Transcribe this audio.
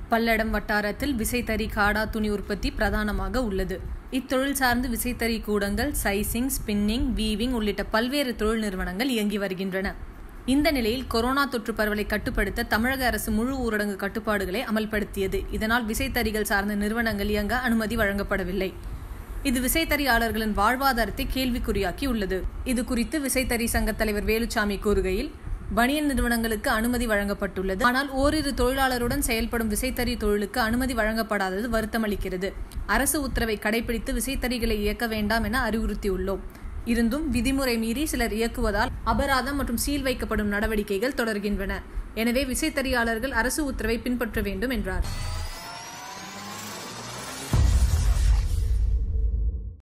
பல்லடம் வட்டாரத்தில் விசைத்தறி காடா துணி உற்பத்தி பிரதானமாக உள்ளது இத்தொழில் சார்ந்து விசைத்தறி கூடங்கள் சைசிங் ஸ்பின்னிங் வீவிங் உள்ளிட்ட பல்வேறு தொழில் நிறுவனங்கள் இயங்கி வருகின்றன இந்த நிலையில் கொரோனா தொற்று பரவலை கட்டுப்படுத்த தமிழக அரசு முழு ஊரடங்கு கட்டுப்பாடுகளை அமல்படுத்தியது இதனால் விசைத்தறிகள் சார்ந்த நிறுவனங்கள் இயங்க அனுமதி வழங்கப்படவில்லை இது விசைத்தறியாளர்களின் வாழ்வாதாரத்தை கேள்விக்குறியாக்கி உள்ளது இது குறித்து விசைத்தறி சங்க தலைவர் வேலுச்சாமி கூறுகையில் பனியன் நிறுவனங்களுக்கு அனுமதி வழங்கப்பட்டுள்ளது ஆனால் ஓரிரு தொழிலாளருடன் செயல்படும் விசைத்தறி தொழிலுக்கு அனுமதி வழங்கப்படாதது வருத்தமளிக்கிறது அரசு உத்தரவை கடைபிடித்து விசைத்தறிகளை இயக்க வேண்டாம் என அறிவுறுத்தியுள்ளோம் இருந்தும் விதிமுறை மீறி சிலர் இயக்குவதால் அபராதம் மற்றும் சீல் வைக்கப்படும் நடவடிக்கைகள் தொடர்கின்றன எனவே விசைத்தறியாளர்கள் அரசு உத்தரவை பின்பற்ற வேண்டும் என்றார்